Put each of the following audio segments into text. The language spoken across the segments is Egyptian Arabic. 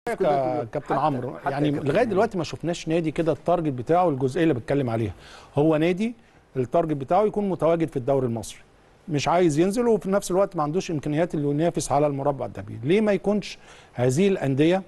يا كابتن حتى- عمرو حتى يعني يا كابتن لغايه هاني. دلوقتي ما شفناش نادي كده التارجت بتاعه الجزئيه اللي بتكلم عليها هو نادي التارجت بتاعه يكون متواجد في الدوري المصري مش عايز ينزل وفي نفس الوقت ما عندوش امكانيات اللي ينافس على المربع الذهبي ليه ما يكونش هذه الانديه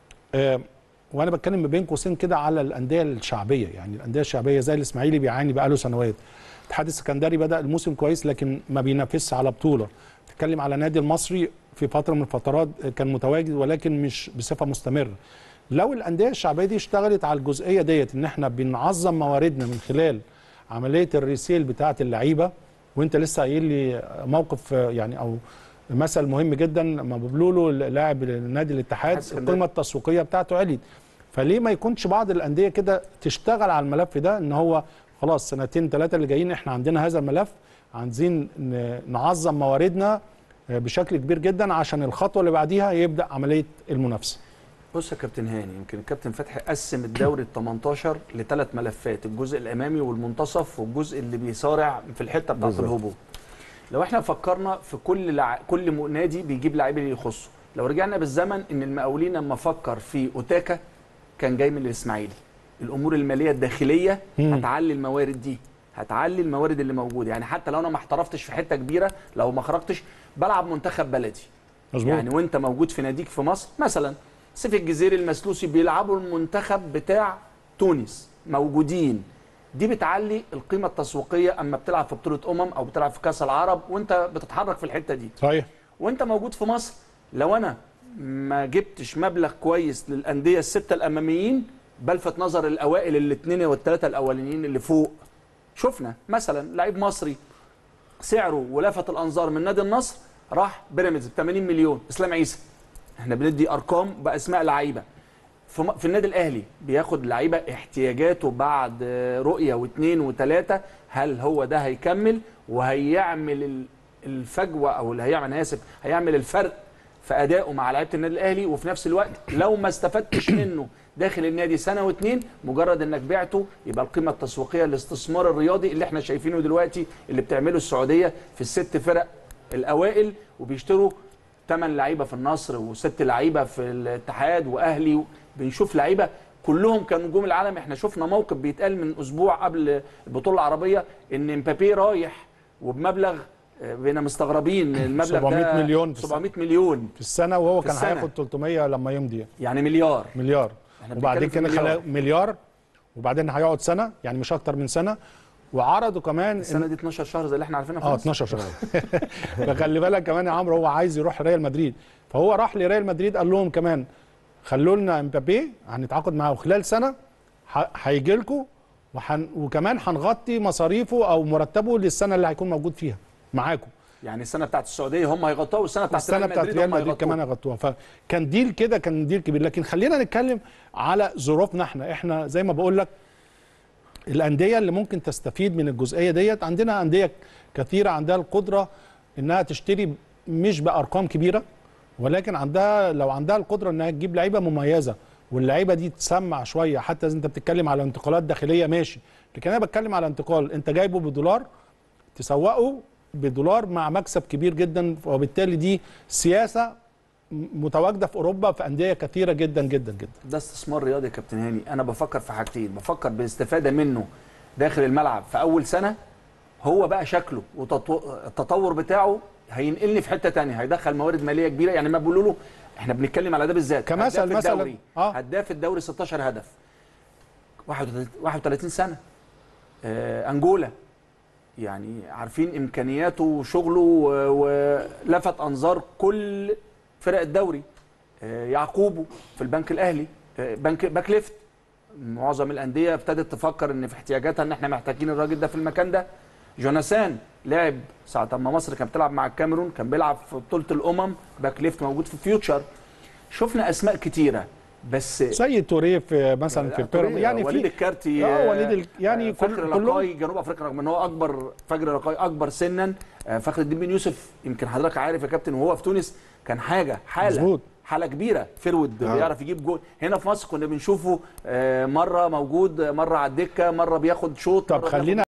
آه وانا بتكلم ما بين قوسين كده على الانديه الشعبيه يعني الانديه الشعبيه زي الاسماعيلي بيعاني بقاله سنوات الاتحاد السكندري بدا الموسم كويس لكن ما بينافسش على بطوله تتكلم على نادي المصري في فتره من الفترات كان متواجد ولكن مش بصفه مستمره لو الانديه الشعبيه دي اشتغلت على الجزئيه ديت ان احنا بنعظم مواردنا من خلال عمليه الريسيل بتاعه اللعيبه وانت لسه قايل لي موقف آه، يعني او مثل مهم جدا لما بيقولوا له لاعب نادي الاتحاد السكندري. القيمه التسويقيه بتاعته عليت فليه ما يكونش بعض الانديه كده تشتغل على الملف ده ان هو خلاص سنتين ثلاثه اللي جايين احنا عندنا هذا الملف عايزين ن- نعظم مواردنا آه، بشكل كبير جدا عشان الخطوه اللي بعديها يبدا عمليه المنافسه بص يا كابتن هاني يمكن الكابتن فتحي قسم الدوري ال 18 لثلاث ملفات الجزء الامامي والمنتصف والجزء اللي بيصارع في الحته بتاعت بالظبط. الهبوط لو احنا فكرنا في كل لع... كل م- نادي بيجيب لعيبه اللي يخصه لو رجعنا بالزمن ان المقاولين لما فكر في اوتاكا كان جاي من الاسماعيلي الامور الماليه الداخليه مم. هتعلي الموارد دي هتعلي الموارد اللي موجوده يعني حتى لو انا ما احترفتش في حته كبيره لو ما خرجتش بلعب منتخب بلدي مظبوط يعني وانت موجود في ناديك في مصر مثلا سيف الجزيري المسلوسي بيلعبوا المنتخب بتاع تونس موجودين دي بتعلي القيمه التسويقيه اما بتلعب في بطوله امم او بتلعب في كاس العرب وانت بتتحرك في الحته دي صحيح وانت موجود في مصر لو انا ما جبتش مبلغ كويس للانديه السته الاماميين بلفت نظر الاوائل الاثنين والثلاثه الاولانيين اللي فوق شفنا مثلا لعيب مصري سعره ولفت الانظار من نادي النصر راح بيراميدز ب 80 مليون اسلام عيسى احنا بندي ارقام باسماء لعيبه في, م- في النادي الاهلي بياخد لعيبه احتياجاته بعد آه، رؤيه واثنين وثلاثه هل هو ده هيكمل وهيعمل ال- الفجوه او اللي هيعمل انا اسف هيعمل الفرق في ادائه مع لعيبه النادي الاهلي وفي نفس الوقت لو ما استفدتش منه داخل النادي سنه واثنين مجرد انك بعته يبقى القيمه التسويقيه الاستثمار الرياضي اللي احنا شايفينه دلوقتي اللي بتعمله السعوديه في الست فرق الاوائل وبيشتروا ثمان لعيبه في النصر وست لعيبه في الاتحاد واهلي بنشوف لعيبه كلهم كانوا نجوم العالم احنا شفنا موقف بيتقال من اسبوع قبل البطوله العربيه ان امبابي رايح وبمبلغ آه، بقينا مستغربين المبلغ 700 ده مليون في 700 مليون في السنه وهو في كان السنة. هياخد 300 لما يمضي يعني مليار مليار احنا وبعدين بنتكلم كان في خلاه مليار وبعدين هيقعد سنه يعني مش اكتر من سنه وعرضوا كمان السنه دي 12 شهر زي اللي احنا عارفينها في اه مصر. 12 شهر فخلي بالك كمان يا عمرو هو عايز يروح ريال مدريد فهو راح لريال مدريد قال لهم كمان خلوا لنا امبابي هنتعاقد معاه خلال سنه ه- هيجي لكم وحن وكمان هنغطي مصاريفه او مرتبه للسنه اللي هيكون موجود فيها معاكم يعني السنه بتاعت السعوديه هم هيغطوها والسنه بتاعت السنه بتاعت ريال هم مدريد هيغطوها. كمان هيغطوها فكان ديل كده كان ديل كبير لكن خلينا نتكلم على ظروفنا احنا احنا زي ما بقول لك الانديه اللي ممكن تستفيد من الجزئيه ديت عندنا انديه كثيره عندها القدره انها تشتري مش بارقام كبيره ولكن عندها لو عندها القدره انها تجيب لعيبه مميزه واللعيبه دي تسمع شويه حتى اذا انت بتتكلم على انتقالات داخليه ماشي لكن انا بتكلم على انتقال انت جايبه بدولار تسوقه بدولار مع مكسب كبير جدا وبالتالي دي سياسه متواجده في اوروبا في انديه كثيره جدا جدا جدا ده استثمار رياضي يا كابتن هاني انا بفكر في حاجتين بفكر بالاستفاده منه داخل الملعب في اول سنه هو بقى شكله والتطور بتاعه هينقلني في حته تانية هيدخل موارد ماليه كبيره يعني ما بيقولوا له احنا بنتكلم على ده بالذات كمثل هداف مثلا. الدوري آه. هداف الدوري 16 هدف 31 31 سنه آه انجولا يعني عارفين امكانياته وشغله و- ولفت انظار كل فرق الدوري آه، يعقوبه في البنك الاهلي آه، بنك باك ليفت معظم الانديه ابتدت تفكر ان في احتياجاتها ان احنا محتاجين الراجل ده في المكان ده جوناثان لعب ساعه ما مصر كانت بتلعب مع الكاميرون كان بيلعب في بطوله الامم باك ليفت موجود في فيوتشر شفنا اسماء كتيره بس سيد توريه في مثلا في بيراميدز يعني وليد في الكارتي اه وليد ال... يعني آه، كل فخر كلهم لقاي جنوب افريقيا رغم ان هو اكبر فجر لقاي اكبر سنا آه، فخر الدين بن يوسف يمكن حضرتك عارف يا كابتن وهو في تونس كان حاجه حاله مظبوط. حاله كبيره فرود آه. بيعرف يجيب جول هنا في مصر كنا بنشوفه آه، مره موجود مره على الدكه مره بياخد شوط طب مرة بياخد خلينا